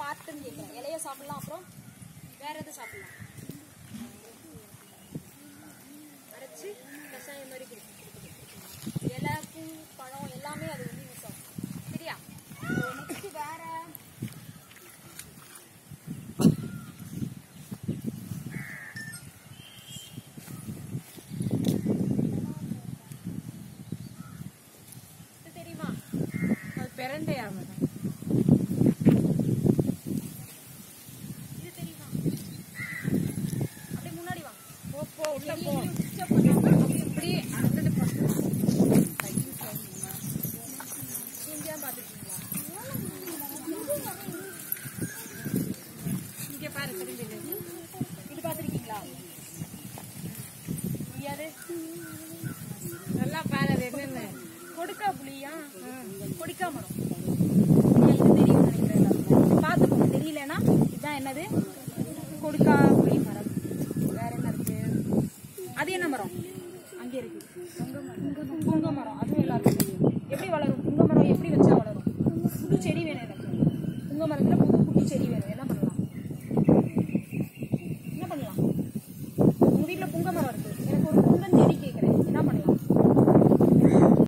பார்ட்டுன்னு கேட்குறேன் இலைய சாப்பிடலாம் அப்புறம் வேற எது சாப்பிடலாம் அரைச்சு கஷாயம் மாதிரி கொடுக்கும் இலை பூ பழம் எல்லாமே அது வந்து யூஸ் ஆகும் சரியா நெக்ஸ்ட் வேற இது தெரியுமா அது பிரண்டையா மேடம் இது தெரியுமா அப்படியே முன்னாடி வாங்க போ போ உள்ள போ எங்கேயும் disturb பண்ணாம இப்படி அடுத்தது பா எங்கேயா பார்த்துருக்கீங்களா இங்க பாரு திரும்பி நில்லு. இது பார்த்துருக்கீங்களா முடியாது நல்லா பாரு அது என்னன்னு கொடுக்கா புளியா கொடுக்கா மரம் இது தெரியும் நினைக்கிறேன் எல்லாருக்கும். பார்த்துக்கோங்க தெரியலனா இதுதான் என்னது கொடுக்கா புளி மரம் வேற என்ன இருக்கு அது என்ன மரம் அங்கே இருக்கு புங்க மரம் அதுவும் எல்லாருக்கும் தெரியும் எப்படி வளரும் புங்க மரம் எப்படி வச்சா வளரும் புது செடி வேணும் எனக்கு புங்க மரத்துல புது புது செடி வேணும்